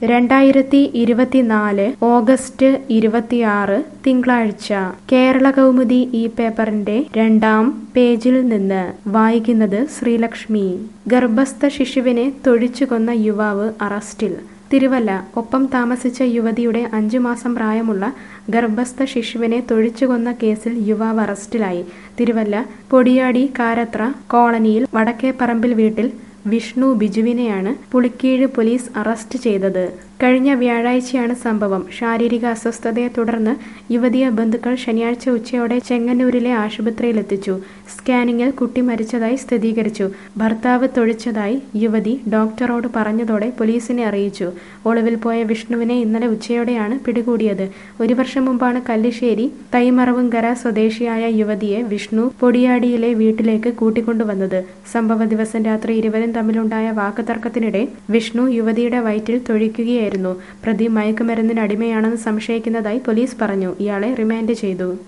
രണ്ടായിരത്തി ഇരുപത്തിനാല് ഓഗസ്റ്റ് ഇരുപത്തിയാറ് തിങ്കളാഴ്ച കേരള കൗമുദി ഈ പേപ്പറിന്റെ രണ്ടാം പേജിൽ നിന്ന് വായിക്കുന്നത് ശ്രീലക്ഷ്മി ഗർഭസ്ഥ ശിശുവിനെ തൊഴിച്ചു കൊന്ന യുവാവ് അറസ്റ്റിൽ തിരുവല്ല ഒപ്പം താമസിച്ച യുവതിയുടെ അഞ്ചു മാസം പ്രായമുള്ള ഗർഭസ്ഥ ശിശുവിനെ തൊഴിച്ചു കൊന്ന കേസിൽ യുവാവ് അറസ്റ്റിലായി തിരുവല്ല പൊടിയാടി കാരത്ര കോളനിയിൽ വടക്കേപ്പറമ്പിൽ വീട്ടിൽ വിഷ്ണു ബിജുവിനെയാണ് പുളിക്കീഴ് പോലീസ് അറസ്റ്റ് ചെയ്തത് കഴിഞ്ഞ വ്യാഴാഴ്ചയാണ് സംഭവം ശാരീരിക അസ്വസ്ഥതയെ തുടർന്ന് യുവതിയെ ബന്ധുക്കൾ ശനിയാഴ്ച ഉച്ചയോടെ ചെങ്ങന്നൂരിലെ ആശുപത്രിയിലെത്തിച്ചു സ്കാനിങ്ങിൽ കുട്ടി മരിച്ചതായി സ്ഥിരീകരിച്ചു ഭർത്താവ് തൊഴിച്ചതായി യുവതി ഡോക്ടറോട് പറഞ്ഞതോടെ പോലീസിനെ അറിയിച്ചു ഒളിവിൽ പോയ വിഷ്ണുവിനെ ഇന്നലെ ഉച്ചയോടെയാണ് പിടികൂടിയത് ഒരു വർഷം മുമ്പാണ് കല്ലിശ്ശേരി തൈമറവുങ്കര സ്വദേശിയായ യുവതിയെ വിഷ്ണു പൊടിയാടിയിലെ വീട്ടിലേക്ക് കൂട്ടിക്കൊണ്ടുവന്നത് സംഭവ ദിവസം രാത്രി ഇരുവരും തമ്മിലുണ്ടായ വാക്കുതർക്കത്തിനിടെ വിഷ്ണു യുവതിയുടെ വയറ്റിൽ തൊഴിക്കുകയായിരുന്നു പ്രതി മയക്കുമരുന്നിന് അടിമയാണെന്ന് സംശയിക്കുന്നതായി പോലീസ് പറഞ്ഞു ഇയാളെ റിമാൻഡ് ചെയ്തു